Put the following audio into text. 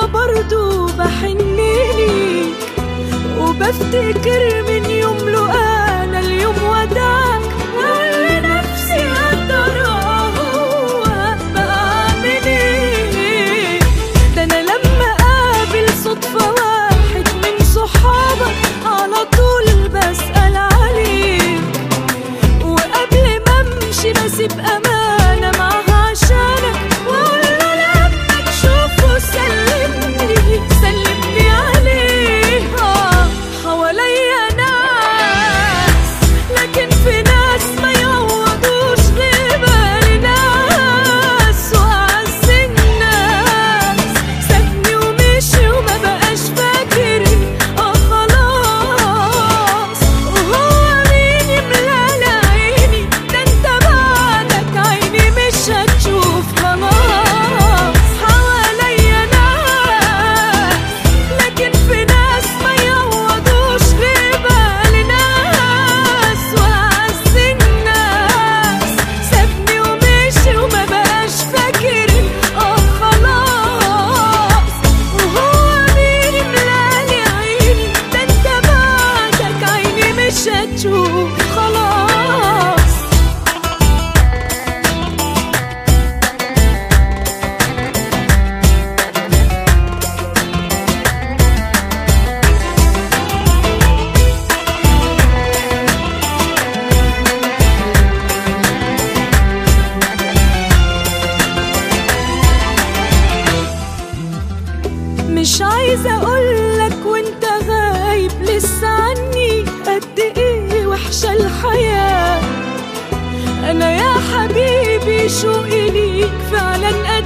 برضو بحن ليك وبفتكر من يوم لقانا اليوم وداك واقول لنفسي يا ترى هو بعمل ايه ده انا لما اقابل صدفة واحد من صحابك على طول بسأل عليه وقبل ما امشي بسيب امانة معاها عشانك واقول له لما تشوفه سلملي سلملي عليه آه، حواليا ناس لكن في ناس ما يعوضوش غيبة ناس وأعز الناس سابني ومشي وما بقاش فاكرني اه خلاص وهو مين يملى عيني ده انت بعدك عيني مش هتشوف خلاص حواليا ناس لكن في ناس ما يعوضوش غيبة لناس وأعز الناس سابني ومشي وما بقاش فاكرني اه خلاص وهو مين يملالي عيني ده انت بعدك عيني مش هتشوف خلاص مش عايزة أقولك وانت غايب لسه عني قد ايه وحشة الحياة أنا يا حبيبي شوقي ليك فعلا